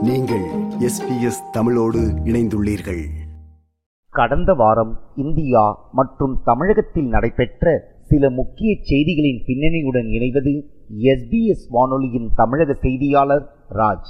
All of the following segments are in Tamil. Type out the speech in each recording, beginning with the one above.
நீங்கள் எஸ்பிஎஸ் தமிழோடு இணைந்துள்ளீர்கள் கடந்த வாரம் இந்தியா மற்றும் தமிழகத்தில் நடைபெற்ற சில முக்கிய செய்திகளின் பின்னணியுடன் இணைவது எஸ்பிஎஸ் வானொலியின் தமிழக செய்தியாளர் ராஜ்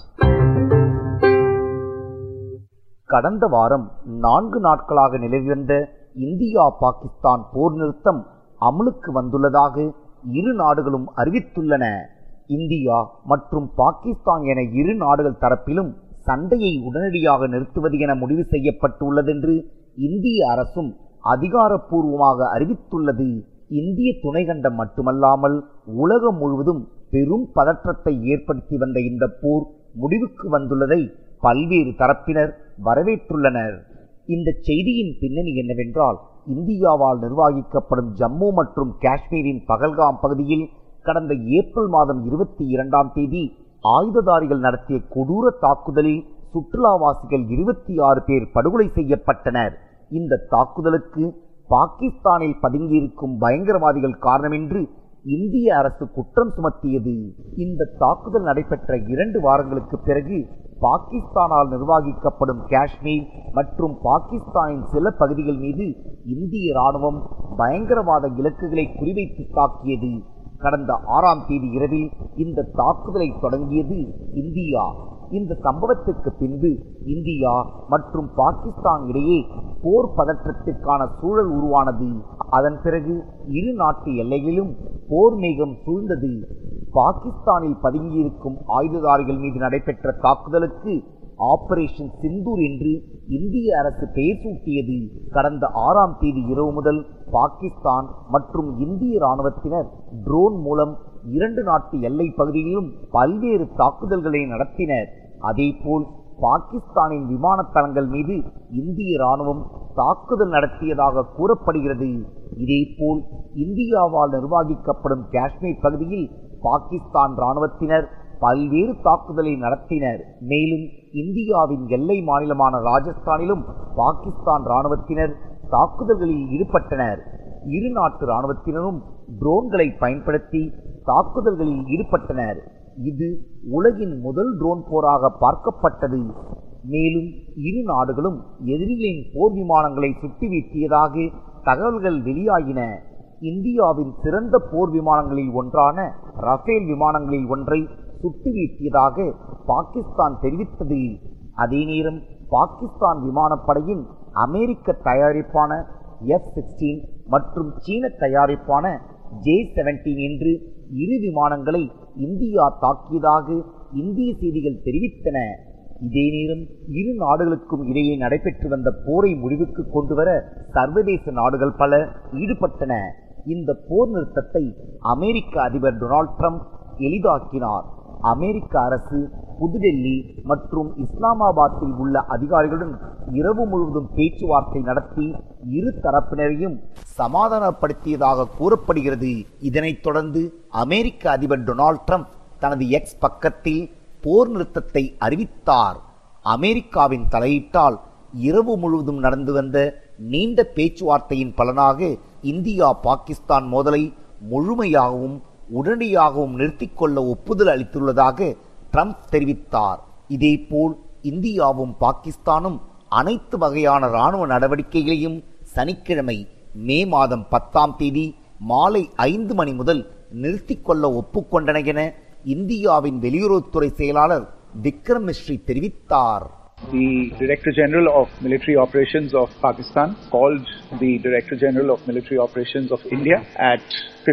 கடந்த வாரம் நான்கு நாட்களாக நிலவி வந்த இந்தியா பாகிஸ்தான் போர் நிறுத்தம் அமலுக்கு வந்துள்ளதாக இரு நாடுகளும் அறிவித்துள்ளன இந்தியா மற்றும் பாகிஸ்தான் என இரு நாடுகள் தரப்பிலும் சண்டையை உடனடியாக நிறுத்துவது என முடிவு செய்யப்பட்டுள்ளதென்று இந்திய அரசும் அதிகாரப்பூர்வமாக அறிவித்துள்ளது இந்திய துணைக்கண்டம் மட்டுமல்லாமல் உலகம் முழுவதும் பெரும் பதற்றத்தை ஏற்படுத்தி வந்த இந்த போர் முடிவுக்கு வந்துள்ளதை பல்வேறு தரப்பினர் வரவேற்றுள்ளனர் இந்த செய்தியின் பின்னணி என்னவென்றால் இந்தியாவால் நிர்வகிக்கப்படும் ஜம்மு மற்றும் காஷ்மீரின் பகல்காம் பகுதியில் கடந்த ஏப்ரல் மாதம் இருபத்தி இரண்டாம் தேதி ஆயுததாரிகள் நடத்திய கொடூர தாக்குதலில் சுற்றுலாவாசிகள் இருபத்தி ஆறு பேர் படுகொலை செய்யப்பட்டனர் இந்த தாக்குதலுக்கு பாகிஸ்தானில் பதுங்கியிருக்கும் பயங்கரவாதிகள் காரணம் என்று இந்திய அரசு குற்றம் சுமத்தியது இந்த தாக்குதல் நடைபெற்ற இரண்டு வாரங்களுக்கு பிறகு பாகிஸ்தானால் நிர்வகிக்கப்படும் காஷ்மீர் மற்றும் பாகிஸ்தானின் சில பகுதிகள் மீது இந்திய ராணுவம் பயங்கரவாத இலக்குகளை குறிவைத்து தாக்கியது கடந்த ஆறாம் தேதி இரவில் இந்த தாக்குதலை தொடங்கியது இந்தியா இந்த சம்பவத்துக்கு பின்பு இந்தியா மற்றும் பாகிஸ்தான் இடையே போர் பதற்றத்திற்கான சூழல் உருவானது அதன் பிறகு இரு நாட்டு எல்லைகளிலும் போர் மேகம் சூழ்ந்தது பாகிஸ்தானில் பதுங்கியிருக்கும் ஆயுததாரிகள் மீது நடைபெற்ற தாக்குதலுக்கு ஆபரேஷன் சிந்தூர் என்று இந்திய அரசு பெயர் சூட்டியது கடந்த ஆறாம் தேதி இரவு முதல் பாகிஸ்தான் மற்றும் இந்திய ராணுவத்தினர் ட்ரோன் மூலம் இரண்டு நாட்டு எல்லை பகுதிகளிலும் பல்வேறு தாக்குதல்களை நடத்தினர் அதேபோல் பாகிஸ்தானின் விமான தளங்கள் மீது இந்திய ராணுவம் தாக்குதல் நடத்தியதாக கூறப்படுகிறது இதேபோல் இந்தியாவால் நிர்வகிக்கப்படும் காஷ்மீர் பகுதியில் பாகிஸ்தான் ராணுவத்தினர் பல்வேறு தாக்குதலை நடத்தினர் மேலும் இந்தியாவின் எல்லை மாநிலமான ராஜஸ்தானிலும் பாகிஸ்தான் ராணுவத்தினர் தாக்குதல்களில் ஈடுபட்டனர் இரு நாட்டு ராணுவத்தினரும் ட்ரோன்களை பயன்படுத்தி தாக்குதல்களில் ஈடுபட்டனர் இது உலகின் முதல் ட்ரோன் போராக பார்க்கப்பட்டது மேலும் இரு நாடுகளும் எதிரிகளின் போர் விமானங்களை சுட்டி வீழ்த்தியதாக தகவல்கள் வெளியாகின இந்தியாவின் சிறந்த போர் விமானங்களில் ஒன்றான ரஃபேல் விமானங்களில் ஒன்றை சுட்டு வீழ்த்தியதாக பாகிஸ்தான் தெரிவித்தது அதே நேரம் பாகிஸ்தான் விமானப்படையின் அமெரிக்க தயாரிப்பான எஃப் சிக்ஸ்டீன் மற்றும் சீன தயாரிப்பான ஜே செவன்டீன் என்று இரு விமானங்களை இந்தியா தாக்கியதாக இந்திய செய்திகள் தெரிவித்தன இதே நேரம் இரு நாடுகளுக்கும் இடையே நடைபெற்று வந்த போரை முடிவுக்கு கொண்டுவர சர்வதேச நாடுகள் பல ஈடுபட்டன இந்த போர் நிறுத்தத்தை அமெரிக்க அதிபர் டொனால்ட் ட்ரம்ப் எளிதாக்கினார் அமெரிக்க அரசு புதுடெல்லி மற்றும் இஸ்லாமாபாத்தில் உள்ள அதிகாரிகளுடன் இரவு முழுவதும் பேச்சுவார்த்தை நடத்தி இரு தரப்பினரையும் சமாதானப்படுத்தியதாக கூறப்படுகிறது இதனைத் தொடர்ந்து அமெரிக்க அதிபர் டொனால்ட் ட்ரம்ப் தனது எக்ஸ் பக்கத்தில் போர் நிறுத்தத்தை அறிவித்தார் அமெரிக்காவின் தலையீட்டால் இரவு முழுவதும் நடந்து வந்த நீண்ட பேச்சுவார்த்தையின் பலனாக இந்தியா பாகிஸ்தான் மோதலை முழுமையாகவும் உடனடியாகவும் நிறுத்திக் கொள்ள ஒப்புதல் அளித்துள்ளதாக ட்ரம்ப் தெரிவித்தார் இதேபோல் இந்தியாவும் பாகிஸ்தானும் அனைத்து வகையான இராணுவ நடவடிக்கைகளையும் சனிக்கிழமை மே மாதம் பத்தாம் தேதி மாலை ஐந்து மணி முதல் நிறுத்திக் கொள்ள ஒப்புக்கொண்டன என இந்தியாவின் வெளியுறவுத்துறை செயலாளர் விக்ரம் மிஸ்ரி தெரிவித்தார் The Director General of Military Operations of Pakistan called the Director General of Military Operations of India at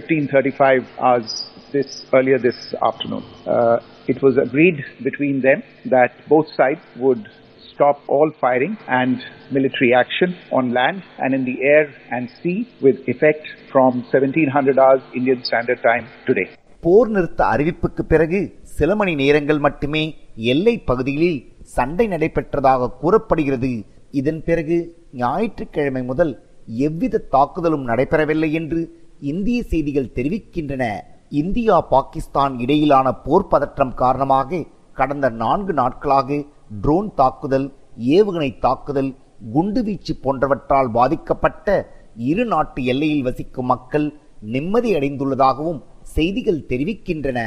15:35 hours this earlier this afternoon. Uh, it was agreed between them that both sides would stop all firing and military action on land and in the air and sea with effect from 1700 hours Indian Standard Time today. போர் நிறுத்த அறிவிப்புக்கு பிறகு சில மணி நேரங்கள் மட்டுமே எல்லை பகுதிகளில் சண்டை நடைபெற்றதாக கூறப்படுகிறது இதன் பிறகு ஞாயிற்றுக்கிழமை முதல் எவ்வித தாக்குதலும் நடைபெறவில்லை என்று இந்திய செய்திகள் தெரிவிக்கின்றன இந்தியா பாகிஸ்தான் இடையிலான போர் பதற்றம் காரணமாக கடந்த நான்கு நாட்களாக ட்ரோன் தாக்குதல் ஏவுகணை தாக்குதல் குண்டுவீச்சு போன்றவற்றால் பாதிக்கப்பட்ட இரு நாட்டு எல்லையில் வசிக்கும் மக்கள் நிம்மதி அடைந்துள்ளதாகவும் செய்திகள் தெரிவிக்கின்றன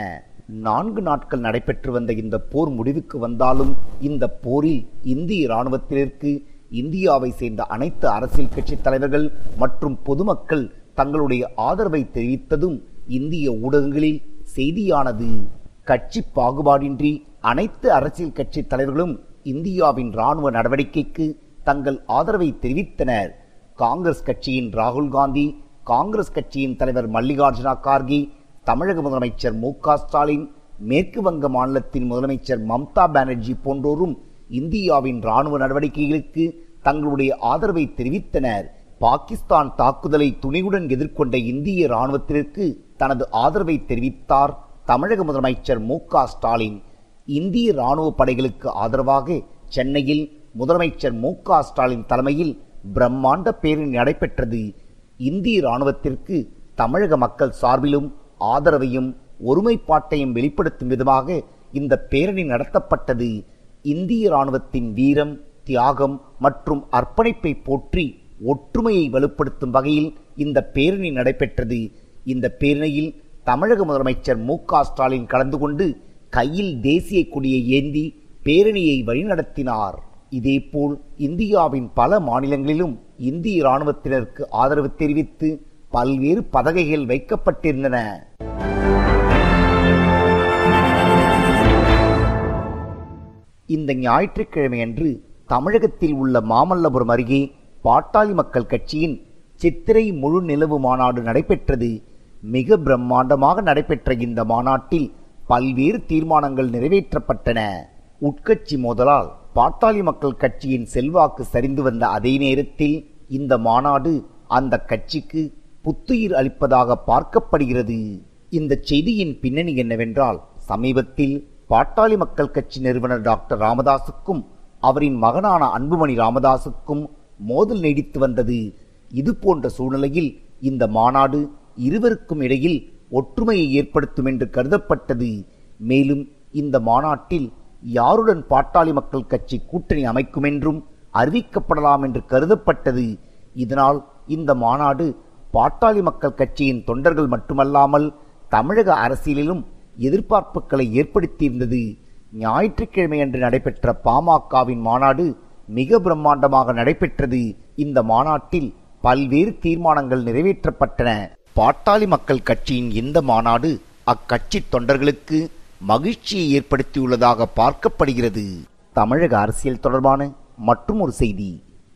நான்கு நாட்கள் நடைபெற்று வந்த இந்த போர் முடிவுக்கு வந்தாலும் இந்த போரில் இந்திய இராணுவத்திற்கு இந்தியாவை சேர்ந்த அனைத்து அரசியல் கட்சி தலைவர்கள் மற்றும் பொதுமக்கள் தங்களுடைய ஆதரவை தெரிவித்ததும் இந்திய ஊடகங்களில் செய்தியானது கட்சி பாகுபாடின்றி அனைத்து அரசியல் கட்சி தலைவர்களும் இந்தியாவின் ராணுவ நடவடிக்கைக்கு தங்கள் ஆதரவை தெரிவித்தனர் காங்கிரஸ் கட்சியின் ராகுல் காந்தி காங்கிரஸ் கட்சியின் தலைவர் மல்லிகார்ஜுனா கார்கே தமிழக முதலமைச்சர் மு க ஸ்டாலின் மேற்கு வங்க மாநிலத்தின் முதலமைச்சர் மம்தா பானர்ஜி போன்றோரும் இந்தியாவின் ராணுவ நடவடிக்கைகளுக்கு தங்களுடைய ஆதரவை தெரிவித்தனர் பாகிஸ்தான் தாக்குதலை துணிவுடன் எதிர்கொண்ட இந்திய ராணுவத்திற்கு தனது ஆதரவை தெரிவித்தார் தமிழக முதலமைச்சர் மு க ஸ்டாலின் இந்திய ராணுவ படைகளுக்கு ஆதரவாக சென்னையில் முதலமைச்சர் மு க ஸ்டாலின் தலைமையில் பிரம்மாண்ட பேரணி நடைபெற்றது இந்திய ராணுவத்திற்கு தமிழக மக்கள் சார்பிலும் ஆதரவையும் ஒருமைப்பாட்டையும் வெளிப்படுத்தும் விதமாக இந்த பேரணி நடத்தப்பட்டது இந்திய ராணுவத்தின் வீரம் தியாகம் மற்றும் அர்ப்பணிப்பை போற்றி ஒற்றுமையை வலுப்படுத்தும் வகையில் இந்த பேரணி நடைபெற்றது இந்த பேரணியில் தமிழக முதலமைச்சர் மு க ஸ்டாலின் கலந்து கொண்டு கையில் தேசிய கொடியை ஏந்தி பேரணியை வழிநடத்தினார் இதேபோல் இந்தியாவின் பல மாநிலங்களிலும் இந்திய இராணுவத்தினருக்கு ஆதரவு தெரிவித்து பல்வேறு பதகைகள் வைக்கப்பட்டிருந்தன இந்த ஞாயிற்றுக்கிழமையன்று தமிழகத்தில் உள்ள மாமல்லபுரம் அருகே பாட்டாளி மக்கள் கட்சியின் சித்திரை முழு நிலவு மாநாடு நடைபெற்றது மிக பிரம்மாண்டமாக நடைபெற்ற இந்த மாநாட்டில் பல்வேறு தீர்மானங்கள் நிறைவேற்றப்பட்டன உட்கட்சி மோதலால் பாட்டாளி மக்கள் கட்சியின் செல்வாக்கு சரிந்து வந்த அதே நேரத்தில் இந்த மாநாடு அந்த கட்சிக்கு புத்துயிர் அளிப்பதாக பார்க்கப்படுகிறது இந்த செய்தியின் பின்னணி என்னவென்றால் சமீபத்தில் பாட்டாளி மக்கள் கட்சி நிறுவனர் டாக்டர் ராமதாசுக்கும் அவரின் மகனான அன்புமணி ராமதாசுக்கும் மோதல் நீடித்து வந்தது இது போன்ற சூழ்நிலையில் இந்த மாநாடு இருவருக்கும் இடையில் ஒற்றுமையை ஏற்படுத்தும் என்று கருதப்பட்டது மேலும் இந்த மாநாட்டில் யாருடன் பாட்டாளி மக்கள் கட்சி கூட்டணி அமைக்கும் என்றும் அறிவிக்கப்படலாம் என்று கருதப்பட்டது இதனால் இந்த மாநாடு பாட்டாளி மக்கள் கட்சியின் தொண்டர்கள் மட்டுமல்லாமல் தமிழக அரசியலிலும் எதிர்பார்ப்புகளை ஏற்படுத்தியிருந்தது ஞாயிற்றுக்கிழமை அன்று நடைபெற்ற பாமகவின் மாநாடு மிக பிரம்மாண்டமாக நடைபெற்றது இந்த மாநாட்டில் பல்வேறு தீர்மானங்கள் நிறைவேற்றப்பட்டன பாட்டாளி மக்கள் கட்சியின் இந்த மாநாடு அக்கட்சி தொண்டர்களுக்கு மகிழ்ச்சியை ஏற்படுத்தியுள்ளதாக பார்க்கப்படுகிறது தமிழக அரசியல் தொடர்பான மற்றும் ஒரு செய்தி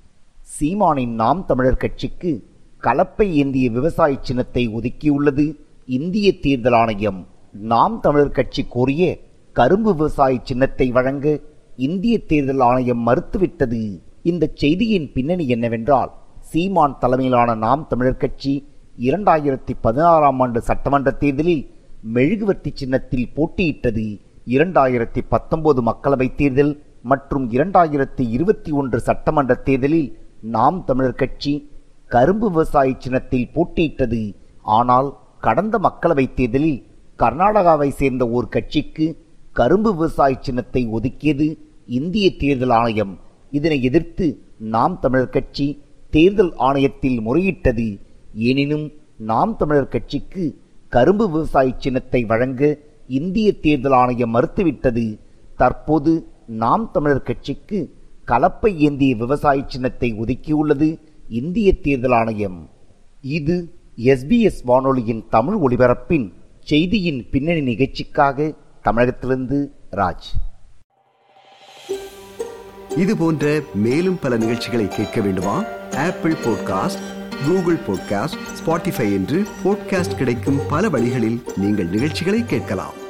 சீமானின் நாம் தமிழர் கட்சிக்கு கலப்பை ஏந்திய விவசாய சின்னத்தை ஒதுக்கியுள்ளது இந்திய தேர்தல் ஆணையம் நாம் தமிழர் கட்சி கோரிய கரும்பு விவசாய சின்னத்தை வழங்க இந்திய தேர்தல் ஆணையம் மறுத்துவிட்டது இந்த செய்தியின் பின்னணி என்னவென்றால் சீமான் தலைமையிலான நாம் தமிழர் கட்சி இரண்டாயிரத்தி பதினாறாம் ஆண்டு சட்டமன்ற தேர்தலில் மெழுகுவர்த்தி சின்னத்தில் போட்டியிட்டது இரண்டாயிரத்தி பத்தொன்பது மக்களவைத் தேர்தல் மற்றும் இரண்டாயிரத்தி இருபத்தி ஒன்று சட்டமன்ற தேர்தலில் நாம் தமிழர் கட்சி கரும்பு விவசாய சின்னத்தில் போட்டியிட்டது ஆனால் கடந்த மக்களவைத் தேர்தலில் கர்நாடகாவை சேர்ந்த ஒரு கட்சிக்கு கரும்பு விவசாய சின்னத்தை ஒதுக்கியது இந்திய தேர்தல் ஆணையம் இதனை எதிர்த்து நாம் தமிழர் கட்சி தேர்தல் ஆணையத்தில் முறையிட்டது எனினும் நாம் தமிழர் கட்சிக்கு கரும்பு விவசாய சின்னத்தை வழங்க இந்திய தேர்தல் ஆணையம் மறுத்துவிட்டது தற்போது நாம் தமிழர் கட்சிக்கு கலப்பை ஏந்திய விவசாய சின்னத்தை ஒதுக்கியுள்ளது இந்திய தேர்தல் ஆணையம் இது எஸ்பிஎஸ் வானொலியின் தமிழ் ஒலிபரப்பின் செய்தியின் பின்னணி நிகழ்ச்சிக்காக தமிழகத்திலிருந்து ராஜ் இது போன்ற மேலும் பல நிகழ்ச்சிகளை கேட்க வேண்டுமா Apple podcast Google podcast Spotify என்று பாட்காஸ்ட் கிடைக்கும் பல வழிகளில் நீங்கள் நிகழ்ச்சிகளை கேட்கலாம்